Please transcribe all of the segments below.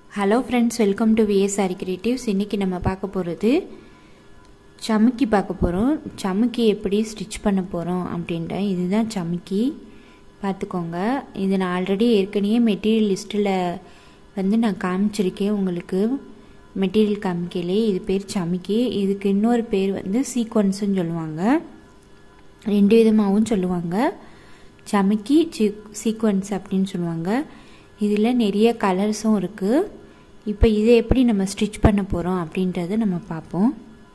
hello friends welcome to VSR creatives இன்றைக்கி நம்ம பார்க்க போகிறது சமுக்கி பார்க்க போகிறோம் சமுக்கி எப்படி ஸ்டிச் பண்ண போகிறோம் அப்படின்ற இதுதான் சமுக்கி பார்த்துக்கோங்க இது நான் ஆல்ரெடி ஏற்கனவே மெட்டீரியல் லிஸ்ட்டில் வந்து நான் காமிச்சிருக்கேன் உங்களுக்கு மெட்டீரியல் காமிக்கலே இது பேர் சமுக்கி இதுக்கு இன்னொரு பேர் வந்து சீக்வன்ஸுன்னு சொல்லுவாங்க ரெண்டு விதமாகவும் சொல்லுவாங்க சமுக்கி சி சீக்வன்ஸ் அப்படின்னு சொல்லுவாங்க இதில் நிறைய கலர்ஸும் இருக்குது இப்போ இதை எப்படி நம்ம ஸ்டிச் பண்ண போகிறோம் அப்படின்றத நம்ம பார்ப்போம்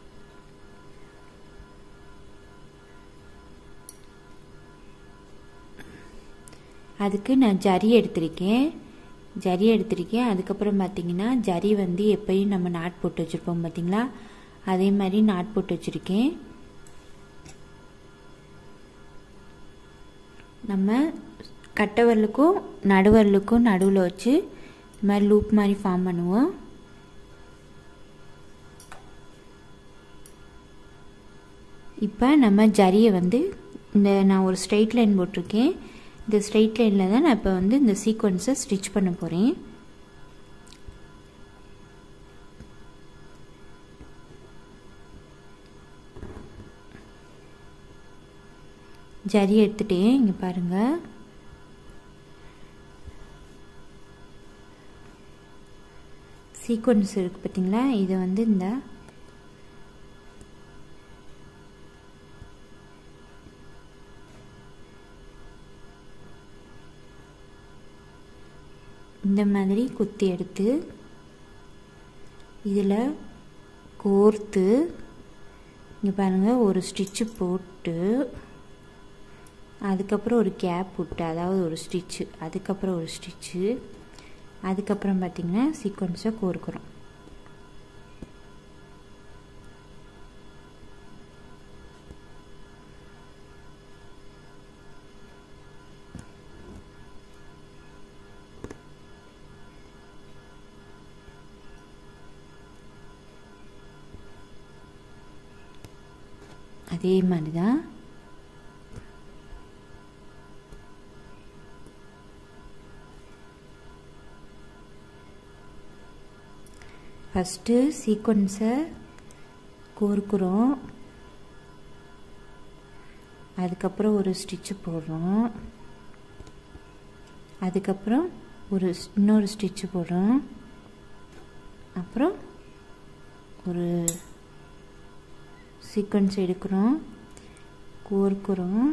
அதுக்கு நான் ஜரி எடுத்திருக்கேன் ஜரி எடுத்திருக்கேன் அதுக்கப்புறம் பார்த்தீங்கன்னா ஜரி வந்து எப்பயும் நம்ம நாட் போட்டு வச்சுருப்போம் பார்த்தீங்களா அதே மாதிரி நாட் போட்டு வச்சுருக்கேன் நம்ம கட்டவரலுக்கும் நடுவரலுக்கும் நடுவில் வச்சு இந்த மாதிரி லூப் மாதிரி ஃபார்ம் பண்ணுவோம் இப்போ நம்ம ஜரியை வந்து இந்த நான் ஒரு ஸ்ட்ரெயிட் லைன் போட்டிருக்கேன் இந்த ஸ்ட்ரெயிட் லைனில் தான் நான் இப்போ வந்து இந்த சீக்வன்ஸை ஸ்டிச் பண்ண போகிறேன் ஜரி எடுத்துட்டேன் இங்கே பாருங்கள் சீக்வன்ஸ் இருக்குது பார்த்தீங்களா இதை வந்து இந்த இந்த மாதிரி குத்தி எடுத்து இதில் கோர்த்து இங்கே பாருங்கள் ஒரு ஸ்டிச்சு போட்டு அதுக்கப்புறம் ஒரு கேப் விட்டு அதாவது ஒரு ஸ்டிச்சு அதுக்கப்புறம் ஒரு ஸ்டிச்சு அதுக்கப்புறம் பார்த்திங்கன்னா சீக்வன்ஸை கோர்க்குறோம் அதே மாதிரி தான் ஃபஸ்ட்டு சீக்வன்ஸை கோர்க்குறோம் அதுக்கப்புறம் ஒரு ஸ்டிச்சு போடுறோம் அதுக்கப்புறம் ஒரு இன்னொரு ஸ்டிச்சு போடுறோம் அப்புறம் ஒரு சீக்வன்ஸ் எடுக்கிறோம் கோர்க்குறோம்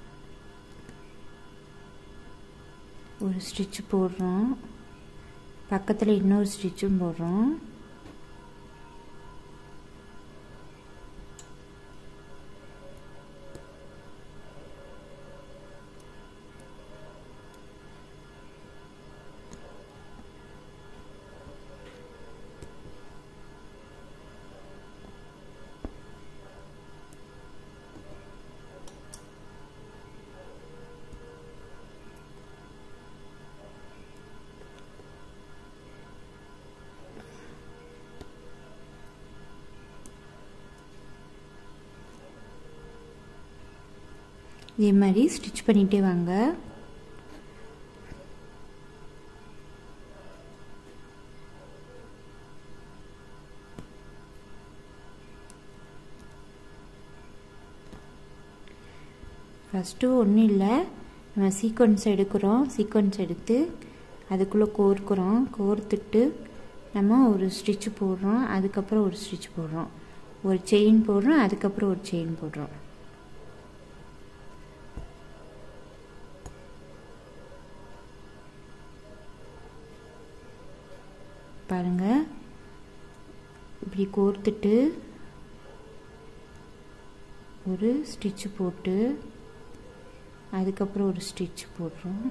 ஒரு ஸ்டிச்சு போடுறோம் பக்கத்தில் இன்னொரு ஸ்டிச்சும் போடுறோம் இதே மாதிரி ஸ்டிச் பண்ணிகிட்டே வாங்க ஃபஸ்ட்டு ஒன்றும் இல்லை நம்ம சீக்வன்ஸ் எடுக்கிறோம் சீக்வன்ஸ் எடுத்து அதுக்குள்ளே கோர்க்குறோம் கோர்த்துட்டு நம்ம ஒரு ஸ்டிச் போடுறோம் அதுக்கப்புறம் ஒரு ஸ்டிச் போடுறோம் ஒரு செயின் போடுறோம் அதுக்கப்புறம் ஒரு செயின் போடுறோம் பாருங்க இப்படி கோர்த்துட்டு ஒரு ஸ்டிச்சு போட்டு அதுக்கப்புறம் ஒரு ஸ்டிச் போடுறோம்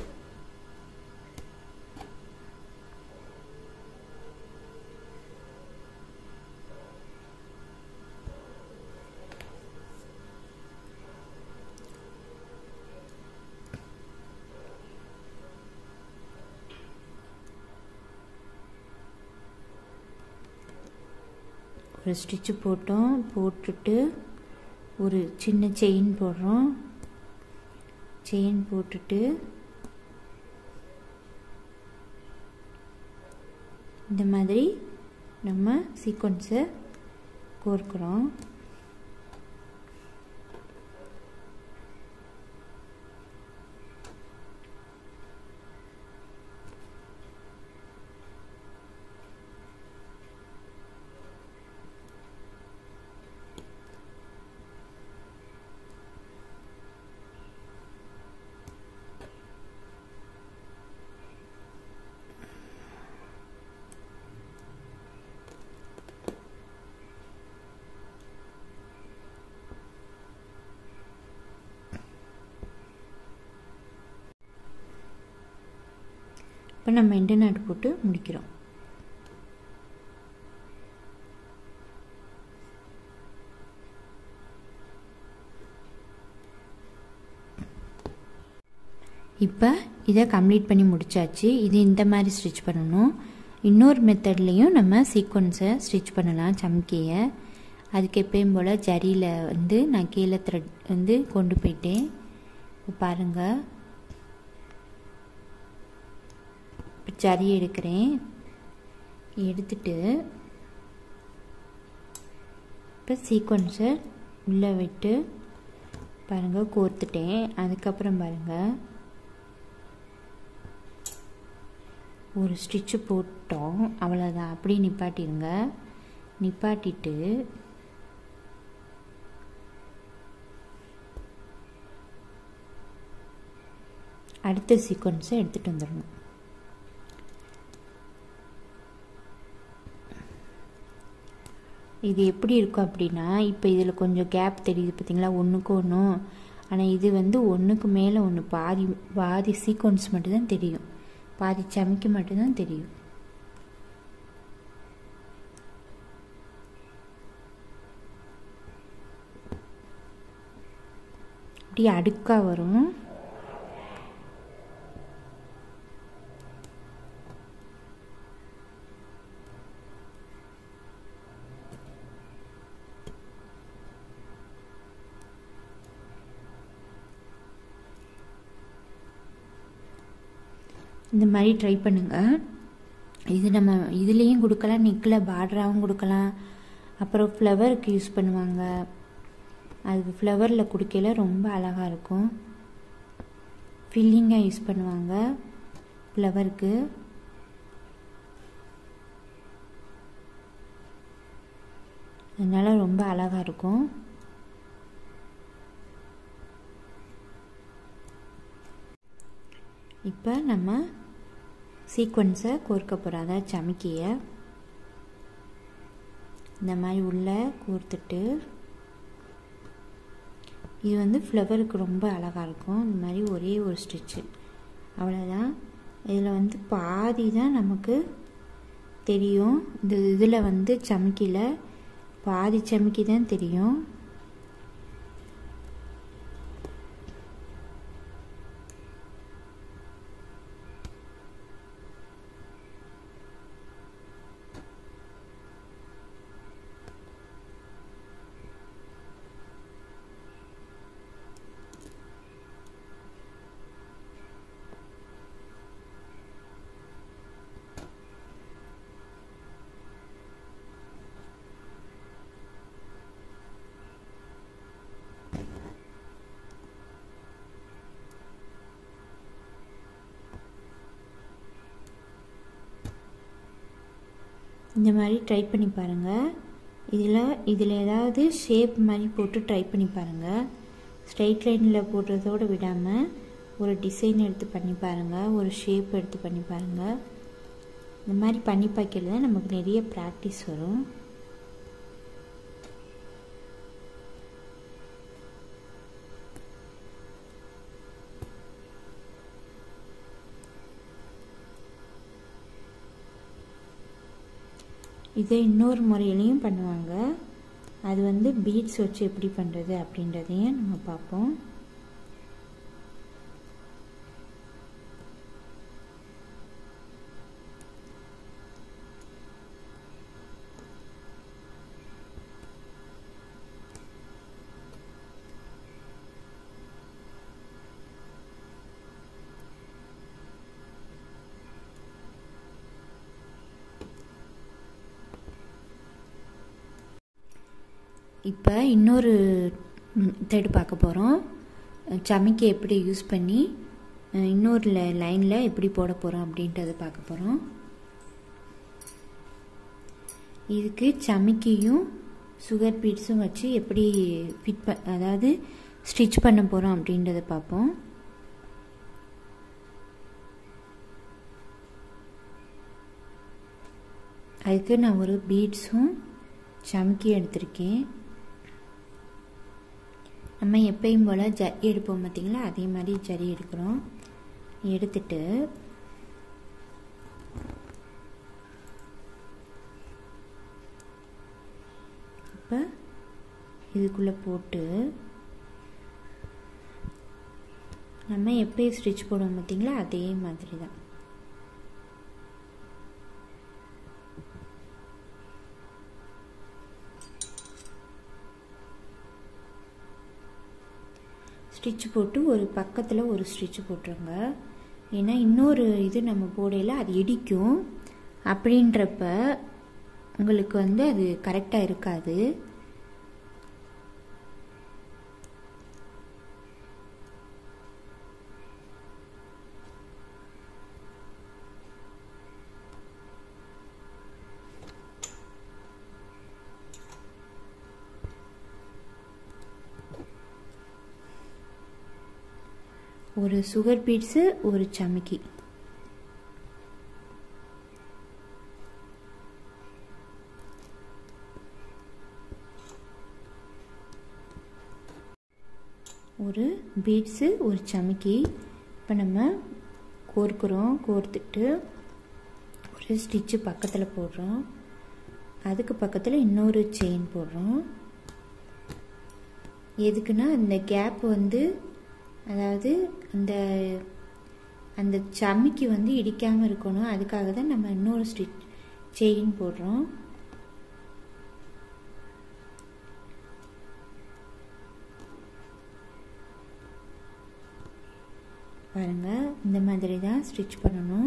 ஒரு ஸ்டிச்சு போட்டோம் போட்டுட்டு ஒரு சின்ன செயின் போடுறோம் செயின் போட்டுட்டு இந்த மாதிரி நம்ம சீக்வன்ஸை கோர்க்குறோம் இப்போ நம்ம எண்டு நாட்டு போட்டு முடிக்கிறோம் இப்போ இதை கம்ப்ளீட் பண்ணி முடிச்சாச்சு இது இந்த மாதிரி ஸ்டிச் பண்ணணும் இன்னொரு மெத்தட்லேயும் நம்ம சீக்வன்ஸை ஸ்டிச் பண்ணலாம் சம்கியை அதுக்கு எப்பயும் போல் ஜரியில் வந்து நான் கீழே த்ரெட் வந்து கொண்டு போயிட்டேன் இப்போ பாருங்கள் இப்போ ஜரி எடுக்கிறேன் எடுத்துட்டு இப்போ சீக்வன்ஸை உள்ளே விட்டு பாருங்கள் கோர்த்துட்டேன் அதுக்கப்புறம் பாருங்கள் ஒரு ஸ்டிச்சு போட்டோம் அவ்வளோதான் அப்படி நிப்பாட்டிடுங்க நிப்பாட்டிட்டு அடுத்த சீக்வன்ஸை எடுத்துகிட்டு வந்துடணும் இது எப்படி இருக்கும் அப்படின்னா இப்போ இதில் கொஞ்சம் கேப் தெரியுது பார்த்தீங்களா ஒன்றுக்கு ஒன்றும் ஆனால் இது வந்து ஒன்றுக்கு மேலே ஒன்று பாதி பாதி சீக்வன்ஸ் மட்டும்தான் தெரியும் பாதி சமைக்க மட்டும்தான் தெரியும் இப்படி அடுக்காக வரும் இந்த மாதிரி ட்ரை பண்ணுங்கள் இது நம்ம இதுலேயும் கொடுக்கலாம் நெக்கில் பார்டராகவும் கொடுக்கலாம் அப்புறம் ஃப்ளவருக்கு யூஸ் பண்ணுவாங்க அது ஃப்ளவரில் கொடுக்கல ரொம்ப அழகாக இருக்கும் ஃபில்லிங்காக யூஸ் பண்ணுவாங்க ஃப்ளவருக்கு அதனால் ரொம்ப அழகாக இருக்கும் இப்போ நம்ம சீக்வன்ஸை கோர்க்க போகிறோம் அதாவது சமைக்கிய இந்த மாதிரி உள்ளே கோர்த்துட்டு இது வந்து ஃப்ளவருக்கு ரொம்ப அழகாக இருக்கும் இந்த மாதிரி ஒரே ஒரு ஸ்டிச்சு அவ்வளோதான் இதில் வந்து பாதி தான் நமக்கு தெரியும் இந்த இதில் வந்து சமைக்கியில் பாதி சமைக்கி தான் தெரியும் இந்த மாதிரி ட்ரை பண்ணி பாருங்கள் இதில் இதில் ஏதாவது ஷேப் மாதிரி போட்டு ட்ரை பண்ணி பாருங்கள் ஸ்ட்ரைட் லைனில் போடுறதோடு விடாமல் ஒரு டிசைன் எடுத்து பண்ணி பாருங்கள் ஒரு ஷேப் எடுத்து பண்ணி பாருங்கள் இந்த மாதிரி பண்ணி பார்க்கறது தான் நமக்கு நிறைய ப்ராக்டிஸ் வரும் இதை இன்னொரு முறையிலையும் பண்ணுவாங்க அது வந்து பீட்ஸ் வச்சு எப்படி பண்ணுறது அப்படின்றதையும் நம்ம பார்ப்போம் இப்போ இன்னொரு மெத்தட் பார்க்க போகிறோம் சமைக்க எப்படி யூஸ் பண்ணி இன்னொரு லைனில் எப்படி போட போகிறோம் அப்படின்றத பார்க்க போகிறோம் இதுக்கு சமைக்கியும் சுகர் பீட்ஸும் வச்சு எப்படி ஃபிட் ப அதாவது ஸ்டிச் பண்ண போகிறோம் அப்படின்றத பார்ப்போம் அதுக்கு நான் ஒரு பீட்ஸும் சமுக்கி எடுத்திருக்கேன் நம்ம எப்பயும் போல் ஜரி எடுப்போம் பார்த்திங்களா அதே மாதிரி ஜரி எடுக்கிறோம் எடுத்துட்டு இப்போ இதுக்குள்ளே போட்டு நம்ம எப்படி ஸ்டிச் போடுவோம் பார்த்திங்களா அதே மாதிரி தான் ஸ்டிச் போட்டு ஒரு பக்கத்தில் ஒரு ஸ்டிச் போட்டுருங்க ஏன்னா இன்னொரு இது நம்ம போடையில் அது இடிக்கும் அப்படின்றப்ப உங்களுக்கு வந்து அது கரெக்டாக இருக்காது ஒரு சுகர் பீட்ஸு ஒரு சமைக்கி ஒரு பீட்ஸு ஒரு சமைக்கி இப்போ நம்ம கோர்க்குறோம் கோர்த்துட்டு ஒரு ஸ்டிச்சு பக்கத்தில் போடுறோம் அதுக்கு பக்கத்தில் இன்னொரு செயின் போடுறோம் எதுக்குன்னா இந்த கேப் வந்து அதாவது அந்த அந்த சம்மிக்கு வந்து இடிக்காமல் இருக்கணும் அதுக்காக தான் நம்ம இன்னொரு ஸ்டிச் செயின் போடுறோம் பாருங்கள் இந்த மாதிரி தான் ஸ்டிச் பண்ணணும்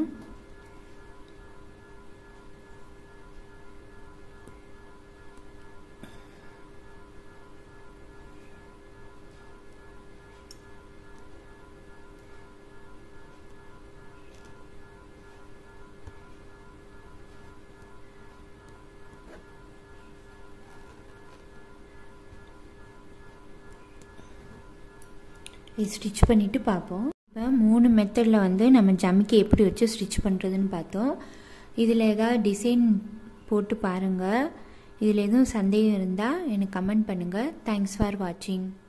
இது ஸ்டிச் பண்ணிவிட்டு பார்ப்போம் இப்போ மூணு மெத்தடில் வந்து நம்ம ஜமிக்கை எப்படி வச்சு ஸ்டிச் பண்ணுறதுன்னு பார்த்தோம் இதில் ஏதாவது டிசைன் போட்டு பாருங்கள் இதில் எதுவும் சந்தேகம் இருந்தால் எனக்கு கமெண்ட் பண்ணுங்கள் தேங்க்ஸ் ஃபார் வாட்சிங்